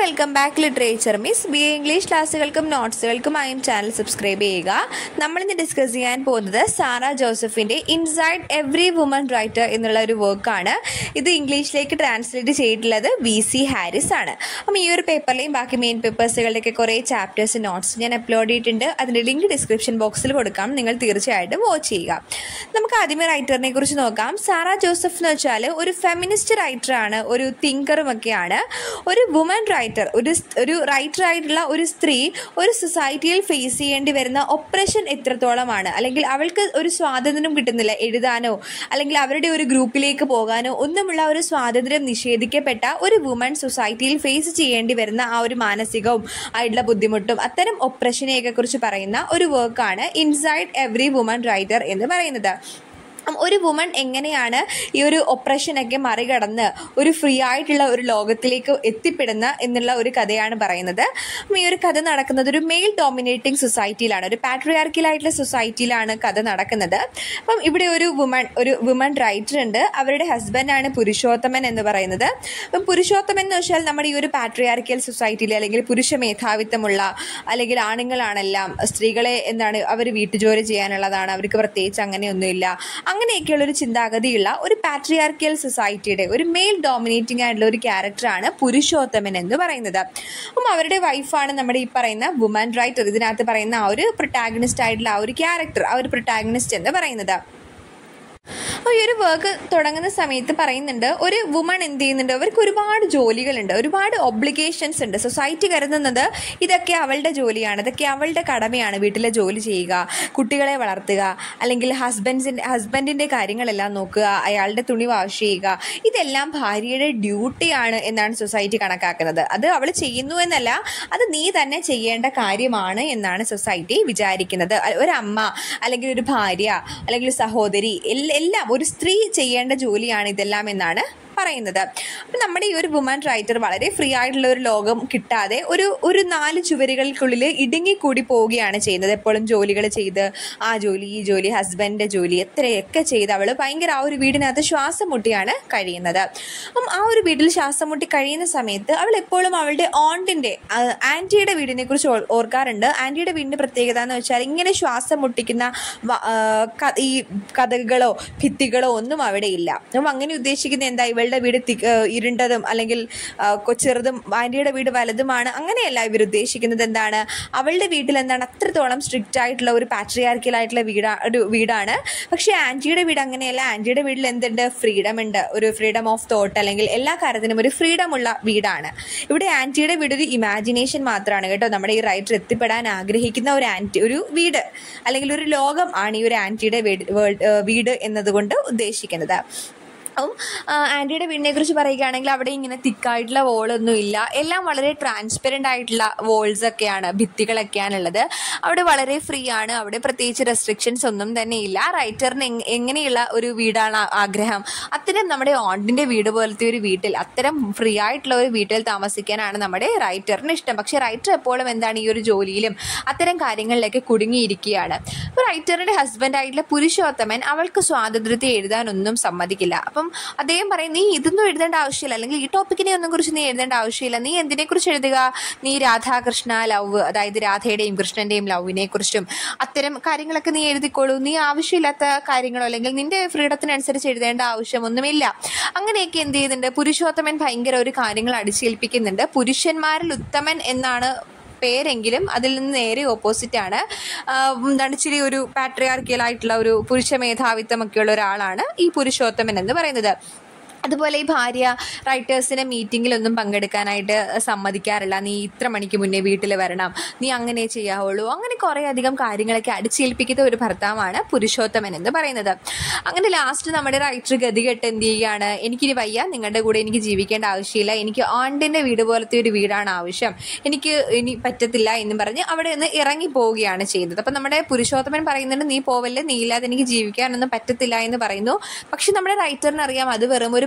welcome back literature miss B A English ക്ലാസ്സുകൾക്കും നോട്ട്സുകൾക്കുമായും channel subscribe ചെയ്യുക നമ്മളിന്ന് ഡിസ്കസ് ചെയ്യാൻ പോകുന്നത് സാറ ജോസഫിൻ്റെ ഇൻസൈഡ് എവറി വുമൺ റൈറ്റർ എന്നുള്ള ഒരു വർക്കാണ് ഇത് ഇംഗ്ലീഷിലേക്ക് ട്രാൻസ്ലേറ്റ് ചെയ്തിട്ടുള്ളത് വി സി ഹാരിസ് ആണ് അപ്പം ഈ ഒരു പേപ്പറിലെയും ബാക്കി മെയിൻ പേപ്പേഴ്സുകളുടെയൊക്കെ കുറേ ചാപ്റ്റേഴ്സ് നോട്ട്സ് ഞാൻ അപ്ലോഡ് ചെയ്തിട്ടുണ്ട് അതിൻ്റെ ലിങ്ക് ഡിസ്ക്രിപ്ഷൻ ബോക്സിൽ കൊടുക്കാം നിങ്ങൾ തീർച്ചയായിട്ടും വാച്ച് ചെയ്യുക നമുക്ക് ആദ്യമേ റൈറ്ററിനെ കുറിച്ച് നോക്കാം സാറ ജോസഫ് എന്ന് വെച്ചാൽ ഒരു ഫെമിനിസ്റ്റ് റൈറ്ററാണ് ഒരു തിങ്കറും ഒക്കെയാണ് ഒരു വുമൻ റൈറ്റർ ഒരു സ്- ഒരു റൈറ്റർ ആയിട്ടുള്ള ഒരു സ്ത്രീ ഒരു സൊസൈറ്റിയിൽ ഫേസ് ചെയ്യേണ്ടി വരുന്ന ഒപ്രഷൻ എത്രത്തോളമാണ് അല്ലെങ്കിൽ അവൾക്ക് ഒരു സ്വാതന്ത്ര്യം കിട്ടുന്നില്ല എഴുതാനോ അല്ലെങ്കിൽ അവരുടെ ഒരു ഗ്രൂപ്പിലേക്ക് പോകാനോ ഒന്നുമുള്ള ഒരു സ്വാതന്ത്ര്യം നിഷേധിക്കപ്പെട്ട ഒരു വുമൺ സൊസൈറ്റിയിൽ ഫേസ് ചെയ്യേണ്ടി വരുന്ന ആ ഒരു മാനസികവും ആയിട്ടുള്ള ബുദ്ധിമുട്ടും അത്തരം ഒപ്രഷനെയൊക്കെ കുറിച്ച് പറയുന്ന ഒരു വർക്കാണ് ഇൻസൈഡ് എവറി വുമൺ റൈറ്റർ എന്ന് പറയുന്നത് ഉം, ഒരു വുമൺ എങ്ങനെയാണ് ഈ ഒരു ഒപ്രഷനൊക്കെ മറികടന്ന് ഒരു ഫ്രീ ആയിട്ടുള്ള ഒരു ലോകത്തിലേക്ക് എത്തിപ്പെടുന്ന എന്നുള്ള ഒരു കഥയാണ് പറയുന്നത് ഉം, ഈ ഒരു കഥ നടക്കുന്നത് ഒരു മെയിൽ ഡോമിനേറ്റിംഗ് സൊസൈറ്റിയിലാണ് ഒരു പാട്രിയാർക്കിലായിട്ടുള്ള സൊസൈറ്റിയിലാണ് കഥ നടക്കുന്നത് അപ്പം ഇവിടെ ഒരു വുമൺ ഒരു വുമൺ റൈറ്റർ ഉണ്ട് അവരുടെ ഹസ്ബൻഡാണ് പുരുഷോത്തമൻ എന്ന് പറയുന്നത് അപ്പം പുരുഷോത്തമൻ എന്ന് വെച്ചാൽ നമ്മുടെ ഈ ഒരു പാട്രിയാർക്കിയൽ സൊസൈറ്റിയിൽ അല്ലെങ്കിൽ പുരുഷ മേധാവിത്വമുള്ള അല്ലെങ്കിൽ ആണുങ്ങളാണെല്ലാം സ്ത്രീകളെ എന്താണ് അവർ വീട്ടുജോലി ചെയ്യാനുള്ളതാണ് അവർക്ക് പ്രത്യേകിച്ച് അങ്ങനെയൊന്നുമില്ല അങ്ങനെയൊക്കെയുള്ള ഒരു ചിന്താഗതിയുള്ള ഒരു പാട്രിയാർക്കിയൽ സൊസൈറ്റിയുടെ ഒരു മെയിൽ ഡോമിനേറ്റിംഗ് ആയിട്ടുള്ള ഒരു ക്യാരക്ടറാണ് പുരുഷോത്തമൻ എന്ന് പറയുന്നത് അപ്പം അവരുടെ വൈഫാണ് നമ്മുടെ ഈ പറയുന്ന വുമൻ റൈറ്റർ ഇതിനകത്ത് പറയുന്ന ആ ഒരു പ്രൊട്ടാഗണിസ്റ്റ് ആയിട്ടുള്ള ആ ഒരു ക്യാരക്ടർ ആ ഒരു പ്രൊട്ടാഗണിസ്റ്റ് എന്ന് പറയുന്നത് അപ്പോൾ ഈ ഒരു വർക്ക് തുടങ്ങുന്ന സമയത്ത് പറയുന്നുണ്ട് ഒരു വുമൺ എന്ത് ചെയ്യുന്നുണ്ട് അവർക്ക് ഒരുപാട് ജോലികളുണ്ട് ഒരുപാട് ഒബ്ലിഗേഷൻസ് ഉണ്ട് സൊസൈറ്റി കരുതുന്നത് ഇതൊക്കെ അവളുടെ ജോലിയാണ് ഇതൊക്കെ അവളുടെ കടമയാണ് വീട്ടിലെ ജോലി ചെയ്യുക കുട്ടികളെ വളർത്തുക അല്ലെങ്കിൽ ഹസ്ബൻഡ്സിൻ്റെ ഹസ്ബൻഡിൻ്റെ കാര്യങ്ങളെല്ലാം നോക്കുക അയാളുടെ തുണി വാഷ് ചെയ്യുക ഇതെല്ലാം ഭാര്യയുടെ ഡ്യൂട്ടിയാണ് എന്നാണ് സൊസൈറ്റി കണക്കാക്കുന്നത് അത് അവൾ ചെയ്യുന്നു എന്നല്ല അത് നീ തന്നെ ചെയ്യേണ്ട കാര്യമാണ് എന്നാണ് സൊസൈറ്റി വിചാരിക്കുന്നത് അ- ഒരമ്മ അല്ലെങ്കിൽ ഒരു ഭാര്യ അല്ലെങ്കിൽ ഒരു സഹോദരി എല്ല- എല്ലാം ഒരു സ്ത്രീ ചെയ്യേണ്ട ജോലിയാണ് ഇതെല്ലാം എന്നാണ് പറയുന്നത് അപ്പം നമ്മുടെ ഈ ഒരു വുമൻ റൈറ്റർ വളരെ ഫ്രീ ആയിട്ടുള്ള ഒരു ലോകം കിട്ടാതെ ഒരു ഒരു നാല് ചുവരുകൾക്കുള്ളിൽ ഇടുങ്ങിക്കൂടി പോവുകയാണ് ചെയ്യുന്നത് എപ്പോഴും ജോലികൾ ചെയ്ത് ആ ജോലി ഈ ജോലി ഹസ്ബൻഡിൻ്റെ ജോലി എത്രയൊക്കെ ചെയ്ത് അവൾ ഭയങ്കര ആ ഒരു വീടിനകത്ത് ശ്വാസം മുട്ടിയാണ് കഴിയുന്നത് അപ്പം ആ ഒരു വീട്ടിൽ ശ്വാസം മുട്ടി കഴിയുന്ന സമയത്ത് അവൾ എപ്പോഴും അവളുടെ ഓണ്ടിൻ്റെ ആൻറ്റിയുടെ വീടിനെ കുറിച്ച് ഓർ- ഓർക്കാറുണ്ട് ആൻറ്റിയുടെ വീടിൻ്റെ പ്രത്യേകത എന്ന് വെച്ചാൽ ഇങ്ങനെ ശ്വാസം മുട്ടിക്കുന്ന വ- ആ, ക- ഈ കഥകളോ ഭിത്തികളോ ഒന്നും അവിടെ ഇല്ല അപ്പം അങ്ങനെ ഉദ്ദേശിക്കുന്നത് എന്താ ഇവളുടെ വീട് തി- ആ, ഇരുണ്ടതും അല്ലെങ്കിൽ ആ, കൊ- ചെറുതും ആൻറ്റിയുടെ വീട് വലുതുമാണ് അങ്ങനെയല്ല ഇവർ ഉദ്ദേശിക്കുന്നത് എന്താണ് അവളുടെ വീട്ടിൽ എന്താണ് അത്രത്തോളം സ്ട്രിക്റ്റ് ആയിട്ടുള്ള ഒരു പാട്രിയാർക്കിയൽ ആയിട്ടുള്ള വീടാ ഒരു വീടാണ് പക്ഷേ ആൻറ്റിയുടെ വീട് അങ്ങനെയല്ല ആൻറ്റിയുടെ വീട്ടിൽ എന്തുണ്ട് ഫ്രീഡം ഉണ്ട് ഒരു ഫ്രീഡം ഓഫ് തോട്ട് അല്ലെങ്കിൽ എല്ലാ കാര്യത്തിനും ഒരു ഫ്രീഡം ഉള്ള വീടാണ് ഇവിടെ ആൻറ്റിയുടെ വീട് ഒരു ഇമാജിനേഷൻ മാത്രമാണ് കേട്ടോ നമ്മുടെ ഈ റൈറ്റർ എത്തിപ്പെടാൻ ആഗ്രഹിക്കുന്ന ഒരു ആൻറ്റി ഒരു വീട് അല്ലെങ്കിൽ ഒരു ലോകം ആണ് ഈ ഒരു ആൻറ്റിയുടെ വീട് വേൾഡ് വീട് എന്നതുകൊണ്ട് ഉദ്ദേശിക്കുന്നത് അപ്പം ആ, ആൻറ്റിയുടെ വീടിനെ കുറിച്ച് പറയുകയാണെങ്കിൽ അവിടെ ഇങ്ങനെ തിക്കായിട്ടുള്ള വോളൊന്നും ഇല്ല എല്ലാം വളരെ ട്രാൻസ്പെറൻ്റ് ആയിട്ടുള്ള വോൾസ് ഒക്കെയാണ് ഭിത്തികളൊക്കെയാണ് ഉള്ളത് അവിടെ വളരെ ഫ്രീ ആണ് അവിടെ പ്രത്യേകിച്ച് റെസ്ട്രിക്ഷൻസ് ഒന്നും തന്നെ ഇല്ല റൈറ്ററിന് എങ്- എങ്ങനെയുള്ള ഒരു വീടാണ് ആ- ആഗ്രഹം അത്തരം നമ്മുടെ ഓണ്ടിൻ്റെ വീട് പോലത്തെ ഒരു വീട്ടിൽ അത്തരം ഫ്രീ ആയിട്ടുള്ള ഒരു വീട്ടിൽ താമസിക്കാനാണ് നമ്മുടെ റൈറ്ററിന് ഇഷ്ടം പക്ഷേ റൈറ്റർ എപ്പോഴും എന്താണ് ഈ ഒരു ജോലിയിലും അത്തരം കാര്യങ്ങളിലേക്ക് കുടുങ്ങിയിരിക്കുകയാണ് അപ്പോൾ റൈറ്ററിൻ്റെ ഹസ്ബൻഡ് ആയിട്ടുള്ള പുരുഷോത്തമൻ അവൾക്ക് സ്വാതന്ത്ര്യത്തെ എഴുതാനൊന്നും സമ്മതിക്കില്ല അപ്പം അദ്ദേഹം പറയും നീ ഇതൊന്നും എഴുതേണ്ട ആവശ്യമില്ല അല്ലെങ്കിൽ ഈ ടോപ്പിക്കിനെ ഒന്നും കുറിച്ച് നീ എഴുതേണ്ട ആവശ്യമില്ല നീ എന്തിനെ കുറിച്ച് എഴുതുക നീ രാധാകൃഷ്ണ ലവ് അതായത് രാധയുടെയും കൃഷ്ണന്റെയും ലവിനെ കുറിച്ചും അത്തരം കാര്യങ്ങളൊക്കെ നീ എഴുതിക്കോളൂ നീ ആവശ്യമില്ലാത്ത കാര്യങ്ങളോ അല്ലെങ്കിൽ നിന്റെ ഫ്രീഡത്തിനനുസരിച്ച് എഴുതേണ്ട ആവശ്യമൊന്നുമില്ല അങ്ങനെയൊക്കെ എന്ത് ചെയ്യുന്നുണ്ട് പുരുഷോത്തമൻ ഭയങ്കര ഒരു കാര്യങ്ങൾ അടിച്ചേൽപ്പിക്കുന്നുണ്ട് പുരുഷന്മാരിൽ ഉത്തമൻ എന്നാണ് പേരെങ്കിലും അതിൽ നിന്ന് നേരെ ഓപ്പോസിറ്റ് ആണ് ആഹ് എന്താണ് ഇച്ചിരി ഒരു പാട്രിയാർക്കിയൽ ആയിട്ടുള്ള ഒരു പുരുഷ മേധാവിത്വമൊക്കെയുള്ള ഒരാളാണ് ഈ പുരുഷോത്തമൻ എന്ന് പറയുന്നത് അതുപോലെ ഈ ഭാര്യ റൈറ്റേഴ്സിൻ്റെ മീറ്റിങ്ങിലൊന്നും പങ്കെടുക്കാനായിട്ട് സമ്മതിക്കാറില്ല നീ ഇത്ര മണിക്ക് മുന്നേ വീട്ടിൽ വരണം നീ അങ്ങനെ ചെയ്യാവുള്ളൂ അങ്ങനെ കുറേ അധികം കാര്യങ്ങളൊക്കെ അടിച്ചേൽപ്പിക്കുന്ന ഒരു ഭർത്താവാണ് പുരുഷോത്തമൻ എന്ന് പറയുന്നത് അങ്ങനെ ലാസ്റ്റ് നമ്മുടെ റൈറ്റർ ഗതികെട്ട് എന്ത് ചെയ്യുകയാണ് എനിക്കിനി വയ്യ നിങ്ങളുടെ കൂടെ എനിക്ക് ജീവിക്കേണ്ട ആവശ്യമില്ല എനിക്ക് ആണ്ടിൻ്റെ വീട് പോലത്തെ ഒരു വീടാണ് ആവശ്യം എനിക്ക് ഇനി പറ്റത്തില്ല എന്ന് പറഞ്ഞ് അവിടെ നിന്ന് ഇറങ്ങി പോവുകയാണ് ചെയ്യുന്നത് അപ്പം നമ്മുടെ പുരുഷോത്തമൻ പറയുന്നുണ്ട് നീ പോവല്ലേ നീ ഇല്ലാതെ എനിക്ക് ജീവിക്കാനൊന്നും പറ്റത്തില്ല എന്ന് പറയുന്നു പക്ഷെ നമ്മുടെ റൈറ്ററിന് അറിയാം അത് വെറും ഒരു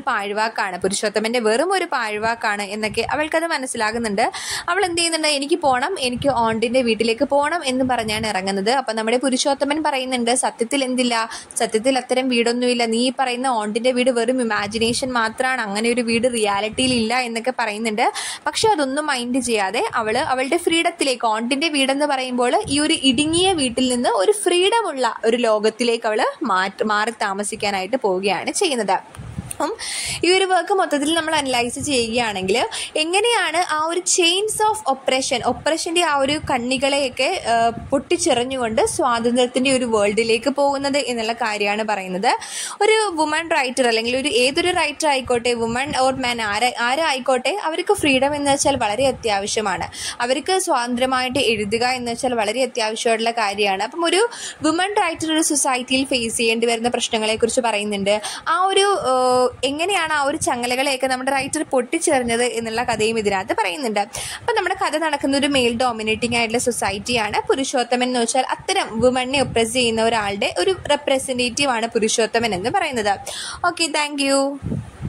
പാഴ്വാക്കാണ് പുരുഷോത്തമന്റെ വെറും ഒരു പാഴ്വാക്കാണ് എന്നൊക്കെ അവൾക്കത് മനസ്സിലാകുന്നുണ്ട് അവൾ എന്ത് ചെയ്യുന്നുണ്ട് എനിക്ക് പോകണം എനിക്ക് ഓണ്ടിന്റെ വീട്ടിലേക്ക് പോകണം എന്ന് പറഞ്ഞാണ് ഇറങ്ങുന്നത് അപ്പൊ നമ്മുടെ പുരുഷോത്തമൻ പറയുന്നുണ്ട് സത്യത്തിൽ എന്തില്ല സത്യത്തിൽ അത്തരം വീടൊന്നുമില്ല നീ ഈ പറയുന്ന ഓണ്ടിന്റെ വീട് വെറും ഇമാജിനേഷൻ മാത്രമാണ് അങ്ങനെ ഒരു വീട് റിയാലിറ്റിയിൽ ഇല്ല എന്നൊക്കെ പറയുന്നുണ്ട് പക്ഷെ അതൊന്നും മൈൻഡ് ചെയ്യാതെ അവള് അവളുടെ ഫ്രീഡത്തിലേക്ക് ഓണ്ടിന്റെ വീടെന്ന് പറയുമ്പോൾ ഈ ഒരു ഇടുങ്ങിയ വീട്ടിൽ നിന്ന് ഒരു ഫ്രീഡമുള്ള ഒരു ലോകത്തിലേക്ക് അവള് മാറ്റി മാറി താമസിക്കാനായിട്ട് പോവുകയാണ് ചെയ്യുന്നത് അപ്പം ഈ ഒരു വർക്ക് മൊത്തത്തിൽ നമ്മൾ അനലൈസ് ചെയ്യുകയാണെങ്കിൽ എങ്ങനെയാണ് ആ ഒരു ചെയിൻസ് ഓഫ് ഒപ്രഷൻ ഒപ്രഷൻ്റെ ആ ഒരു കണ്ണികളെയൊക്കെ ആ, പൊട്ടിച്ചെറിഞ്ഞുകൊണ്ട് സ്വാതന്ത്ര്യത്തിൻ്റെ ഒരു വേൾഡിലേക്ക് പോകുന്നത് എന്നുള്ള കാര്യമാണ് പറയുന്നത് ഒരു വുമൺ റൈറ്റർ അല്ലെങ്കിൽ ഒരു ഏതൊരു റൈറ്റർ ആയിക്കോട്ടെ വുമൺ ഓർ മാൻ ആര ആരായിക്കോട്ടെ അവർക്ക് ഫ്രീഡം എന്ന് വെച്ചാൽ വളരെ അത്യാവശ്യമാണ് അവർക്ക് സ്വാതന്ത്ര്യമായിട്ട് എഴുതുക എന്ന് വെച്ചാൽ വളരെ അത്യാവശ്യമായിട്ടുള്ള കാര്യമാണ് അപ്പം ഒരു വുമൺ റൈറ്റർ ഒരു സൊസൈറ്റിയിൽ ഫേസ് ചെയ്യേണ്ടി വരുന്ന പ്രശ്നങ്ങളെക്കുറിച്ച് പറയുന്നുണ്ട് ആ ഒരു ഏഹ്, എങ്ങനെയാണ് ആ ഒരു ചങ്ങലകളെയൊക്കെ നമ്മുടെ റൈറ്റർ പൊട്ടിച്ചെറിഞ്ഞത് എന്നുള്ള കഥയും ഇതിനകത്ത് പറയുന്നുണ്ട് അപ്പം നമ്മുടെ കഥ നടക്കുന്ന ഒരു മെയിൽ ഡോമിനേറ്റിംഗ് ആയിട്ടുള്ള സൊസൈറ്റിയാണ് പുരുഷോത്തമൻ എന്ന് വെച്ചാൽ അത്തരം വുമണിനെ ഒപ്രസ് ചെയ്യുന്ന ഒരാളുടെ ഒരു റെപ്രസെൻറ്റേറ്റീവ് ആണ് പുരുഷോത്തമൻ എന്ന് പറയുന്നത് ഓക്കെ താങ്ക്